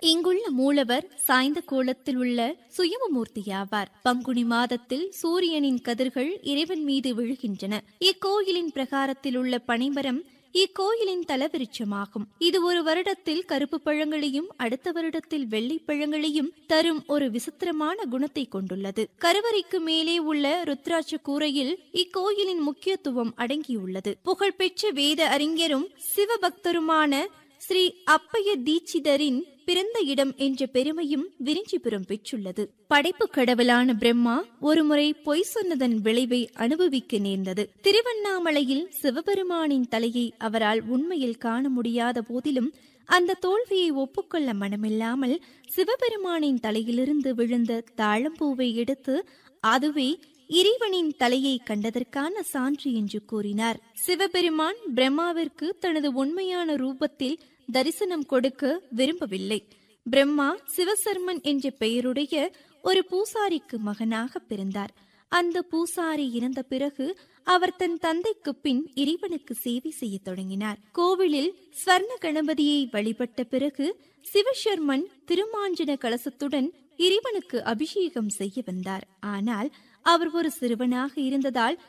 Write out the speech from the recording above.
இங்குள்ள மூலவர் சாய்ந்த கோலத்தில் உள்ள சுயமமூர்த்தியாவார் பங்குனி மாதத்தில் சூரியனின் கதிர்கள் இறைவன் மீது விழுகின்றன இக்கோயிலின் பிரகாரத்தில் உள்ள பனைமரம் இக்கோயிலின் தலவிருட்சமாகும் இது ஒரு வருடத்தில் கருப்பு பழங்களையும் அடுத்த வருடத்தில் வெள்ளை பழங்களையும் தரும் ஒரு விசித்திரமான குணத்தை கொண்டுள்ளது கருவறைக்கு மேலே உள்ள ருத்ராட்ச கூரையில் இக்கோயிலின் முக்கியத்துவம் அடங்கியுள்ளது புகழ்பெற்ற வேத அறிஞரும் சிவபக்தருமான ஸ்ரீ அப்பைய தீட்சிதரின் பிறந்த இடம் என்ற பெருமையும் விரிஞ்சிபுரம் பெற்றுள்ளது படைப்பு கடவுளான பிரம்மா ஒருமுறை பொய் சொன்னதன் விளைவை அனுபவிக்க நேர்ந்தது திருவண்ணாமலையில் சிவபெருமானின் தலையை அவரால் உண்மையில் காண முடியாத போதிலும் அந்த தோல்வியை ஒப்புக்கொள்ள மனமில்லாமல் சிவபெருமானின் தலையிலிருந்து விழுந்த தாழம்பூவை எடுத்து அதுவே இறைவனின் தலையை கண்டதற்கான சான்று என்று கூறினார் சிவபெருமான் பிரம்மாவிற்கு தனது உண்மையான ரூபத்தில் தரிசனம் கொடுக்க விரும்பவில்லை பிரம்மா சிவசர்மன் என்ற பெயருடைய ஒரு பூசாரிக்கு மகனாக பிறந்தார் அந்த பூசாரி இறந்த பிறகு அவர் தன் தந்தைக்கு பின் இறைவனுக்கு சேவை செய்ய தொடங்கினார் கோவிலில் ஸ்வர்ண கணபதியை வழிபட்ட பிறகு சிவசர்மன் திருமாஞ்சன கலசத்துடன் இறைவனுக்கு அபிஷேகம் செய்ய வந்தார் ஆனால் அவர் ஒரு சிறுவனாக இருந்ததால்